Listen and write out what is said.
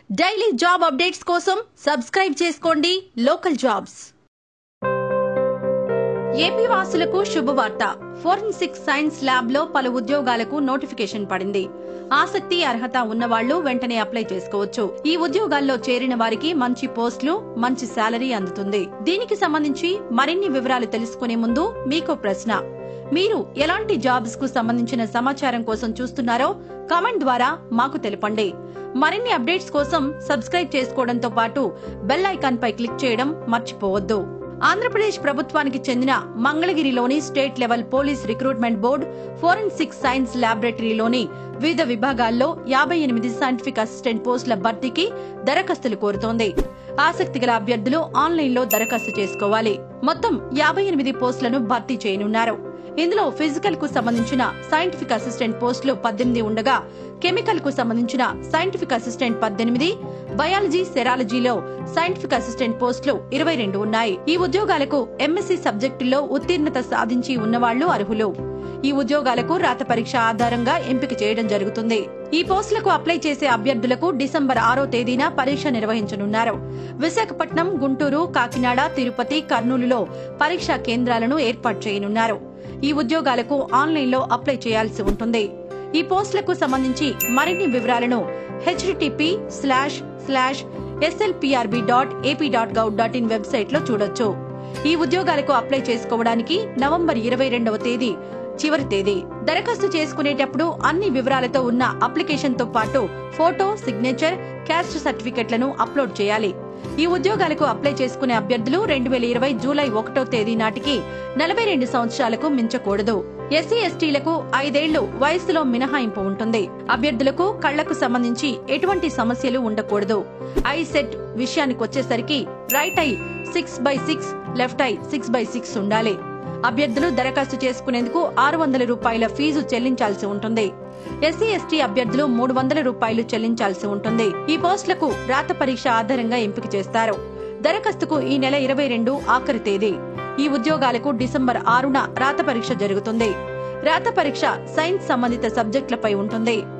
daily job updates కోసం subscribe చేసుకోండి local jobs AP వాసులకు శుభవార్త ఫోరెన్సిక్ సైన్స్ ల్యాబ్ లో పలు ఉద్యోగాలకు నోటిఫికేషన్ పడింది ఆసక్తి అర్హత ఉన్నవాళ్లు వెంటనే అప్లై చేసుకోవచ్చు ఈ ఉద్యోగాల్లో చేరిన వారికి మంచి పోస్టులు మంచి శాలరీ అందుతుంది దీనికి సంబంధించి మరిన్ని వివరాలు తెలుసుకునే ముందు మీకు ప్రశ్న మీరు ఎలాంటి జాబ్స్ కు సంబంధించిన సమాచారం కోసం చూస్తున్నారో కామెంట్ ద్వారా మాకు తెలపండి మరిన్ని అప్డేట్స్ కోసం సబ్స్క్రైబ్ చేసుకోవడంతో పాటు బెల్ ఐకాన్ పై క్లిక్ చేయడం మర్చిపోవద్దు ఆంధ్రప్రదేశ్ ప్రభుత్వానికి చెందిన మంగళగిరిలోని state level police recruitment board forensic science ల్యాబొరేటరీలోని వివిధ విభాగాల్లో యాభై ఎనిమిది సైంటిఫిక్ అసిస్టెంట్ పోస్టుల భర్తీకి దరఖాస్తులు కోరుతోంది ఆసక్తి గల అభ్యర్థులు ఆన్లైన్ లో దరఖాస్తు చేసుకోవాలి మొత్తం యాభై ఎనిమిది పోస్టులను భర్తీ చేయనున్నారు ఇందులో ఫిజికల్ కు సంబంధించిన సైంటిఫిక్ అసిస్టెంట్ పోస్టులు పద్దెనిమిది ఉండగా కెమికల్ కు సంబంధించిన సైంటిఫిక్ అసిస్టెంట్ పద్దెనిమిది బయాలజీ సెరాలజీలో సైంటిఫిక్ అసిస్టెంట్ పోస్టులు ఇరవై రెండు ఉన్నాయి ఈ ఉద్యోగాలకు ఎంఎస్సీ సబ్జెక్టుల్లో ఉత్తీర్ణత సాధించి ఉన్నవాళ్లు అర్హులు ఈ ఉద్యోగాలకు రాత పరీక్ష ఆధారంగా ఎంపిక చేయడం జరుగుతుంది ఈ పోస్టులకు అప్లై చేసే అభ్యర్థులకు డిసెంబర్ ఆరో తేదీన పరీక్ష నిర్వహించనున్నారు విశాఖపట్నం గుంటూరు కాకినాడ తిరుపతి కర్నూలులో పరీక్షా కేంద్రాలను ఏర్పాటు చేయనున్నారు ఈ ఉద్యోగాలకు ఆన్లైన్లో అప్లై చేయాల్సి ఉంటుంది ఈ పోస్టులకు సంబంధించి మరిన్ని వివరాలను HTTP slash slash SLPRB dot AP dot gov dot in website లో చూడొచ్చు ఈ ఉద్యోగాలకు అప్లై చేసుకోవడానికి నవంబర్ ఇరవై రెండవ తేదీ చివరి తేదీ దరఖాస్తు చేసుకునేటప్పుడు అన్ని వివరాలతో ఉన్న అప్లికేషన్ తో పాటు ఫోటో సిగ్నేచర్ క్యాస్ట్ సర్టిఫికెట్లను అప్లోడ్ చేయాలి ఈ ఉద్యోగాలకు అప్లై చేసుకునే అభ్యర్థులు రెండు వేల ఇరవై జూలై ఒకటో తేదీ నాటికి నలభై రెండు సంవత్సరాలకు మించకూడదు ఎస్సీ ఎస్టీలకు ఐదేళ్లు వయసులో మినహాయింపు ఉంటుంది అభ్యర్థులకు కళ్లకు సంబంధించి ఎటువంటి సమస్యలు ఉండకూడదు ఐ సెట్ విషయానికి వచ్చేసరికి right eye six by six left eye six by six ఉండాలి అభ్యర్థులు దరఖాస్తు చేసుకునేందుకు ఆరు వందల రూపాయల ఫీజు చెల్లించాల్సి ఉంటుంది ఎస్సీ ఎస్టీ అభ్యర్థులు మూడు వందల రూపాయలు చెల్లించాల్సి ఉంటుంది ఈ పోస్టులకు రాత పరీక్ష ఆధారంగా ఎంపిక చేస్తారు దరఖాస్తుకు ఈ నెల ఇరవై రెండు ఆఖరి తేదీ ఈ ఉద్యోగాలకు డిసెంబర్ ఆరున రాత పరీక్ష జరుగుతుంది రాత పరీక్ష సైన్స్ సంబంధిత సబ్జెక్టులపై ఉంటుంది